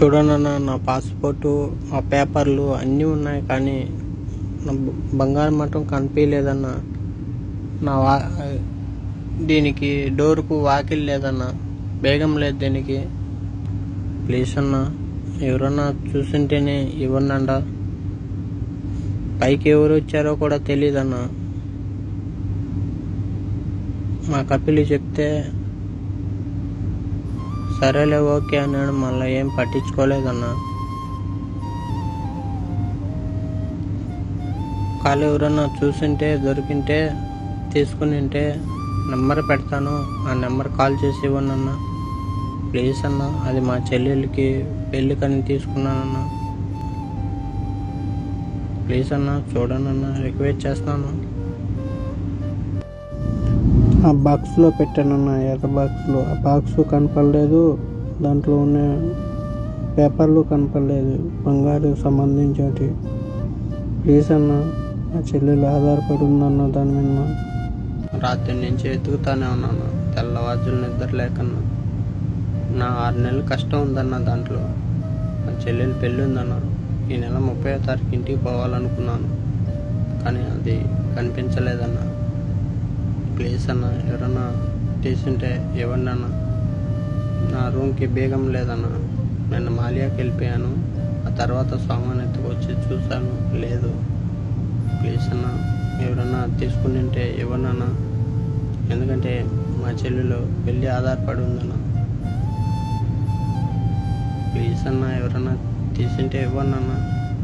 చూడండి అన్న నా పాస్పోర్టు ఆ పేపర్లు అన్నీ ఉన్నాయి కానీ నా బ- బంగారం మటం కనిపించలేదన్న నా వా దీనికి డోర్కు వాకిల్ లేదన్న బేగం లేదు దీనికి ప్లీజ్ అన్న ఎవరన్నా చూసింటేనే ఇవ్వండి పైకి ఎవరు వచ్చారో కూడా తెలియదన్న మా కపిలి చెప్తే సరేలే ఓకే అన్నాడు మళ్ళీ ఏం పట్టించుకోలేదన్న కాలు ఎవరన్నా చూసింటే దొరికింటే తీసుకుని ఉంటే నెంబర్ పెడతాను ఆ నెంబర్ కాల్ చేసి ఇవ్వండి అన్న ప్లీజ్ అన్న అది మా చెల్లెలకి పెళ్ళికని తీసుకున్నానన్న ప్లీజ్ అన్న చూడండి అన్న రిక్వెస్ట్ చేస్తాను ఆ బాక్స్లో పెట్టానన్న ఎర్ర బాక్స్లో ఆ బాక్స్ కనపడలేదు దాంట్లో ఉన్న పేపర్లు కనపడలేదు బంగారు సంబంధించి ప్లీజ్ అన్న మా చెల్లెలు ఆధారపడి ఉందన్న దాని మీద రాత్రి నుంచి ఎతుకుతానే ఉన్నాను తెల్లవారుజులు నిద్ర లేకన్నా నా ఆరు నెలలు కష్టం ఉందన్న దాంట్లో మా చెల్లెలు పెళ్ళి ఉందన్న ఈ నెల ముప్పై తారీఖు ఇంటికి పోవాలనుకున్నాను కానీ అది కనిపించలేదన్న ప్లీజ్ అన్న ఎవరన్నా తీసుంటే ఇవ్వండి అన్న నా రూమ్కి బేగం లేదన్న నేను మాలియాకి వెళ్ళిపోయాను ఆ తర్వాత సామాన్ ఎత్తుకొచ్చి చూశాను లేదు ప్లీజ్ అన్న ఎవరన్నా తీసుకుని ఉంటే ఇవ్వండి అన్న ఎందుకంటే మా చెల్లెలు పెళ్ళి ఆధారపడి ఉందన్న ప్లీజ్ అన్న ఎవరన్నా తీసుంటే ఇవ్వండి అన్న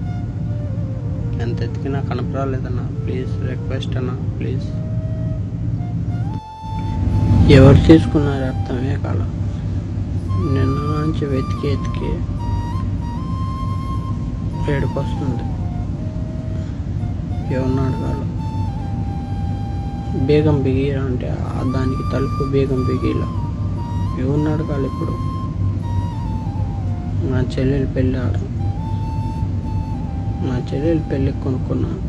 ఎంత ఎతికినా కనపరాలేదన్న ప్లీజ్ రిక్వెస్ట్ అన్న ప్లీజ్ ఎవరు తీసుకున్నారు అర్థమే కాల నిన్న నుంచి వెతికి ఎతికి ఏడుకొస్తుంది ఎవరిని అడగాల బేగం బిగిరా అంటే ఆ దానికి తలుపు బేగం బిగిలా ఎవరిని అడగాలి ఇప్పుడు నా చెల్లెలు పెళ్ళి ఆడ నా చెల్లెలు పెళ్ళి కొనుక్కున్నాను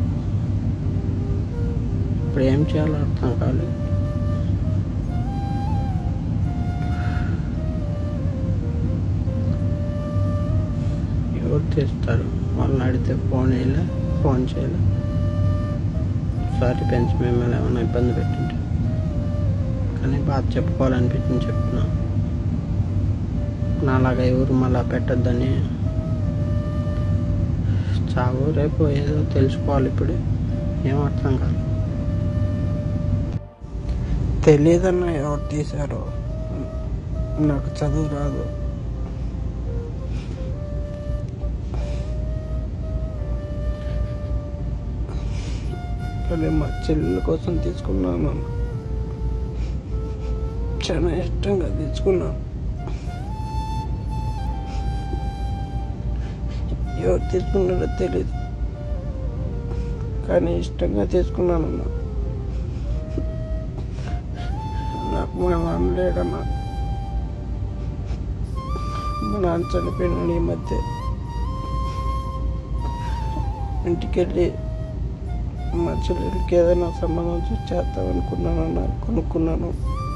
ఇప్పుడు ఏం చేయాలో అర్థం కాలేదు ఎవరు తీస్తారు వాళ్ళని అడిగితే ఫోన్ వేయలే ఫోన్ చేయలే సారీ పెంచి మిమ్మల్ని ఏమైనా ఇబ్బంది పెట్టింటే కానీ బాధ చెప్పుకోవాలనిపించింది చెప్తున్నా నాలాగా ఎవరు మళ్ళా పెట్టద్దని చావు రేపు ఏదో తెలుసుకోవాలి ఇప్పుడే ఏం అర్థం కాదు తెలియదన్న ఎవరు తీశారో నాకు చదువు రాదు కానీ మా చెల్లెల కోసం తీసుకున్నాను చాలా ఇష్టంగా తీసుకున్నాను ఎవరు తీసుకున్నారో తెలియదు కానీ ఇష్టంగా తీసుకున్నానన్నా నాకు మా నాన్న లేడన్నా మా నాన్న చనిపోయినాడు ఈ మధ్య ఇంటికి వెళ్ళి మా చెల్లెలకి ఏదైనా సంబంధం చూసి చేద్దామనుకున్నాను అన్న కొనుక్కున్నాను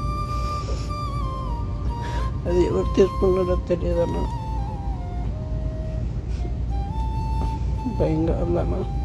అది ఎవరు తీసుకున్నారో తెలియదన్నా భయంగా ఉందన్నా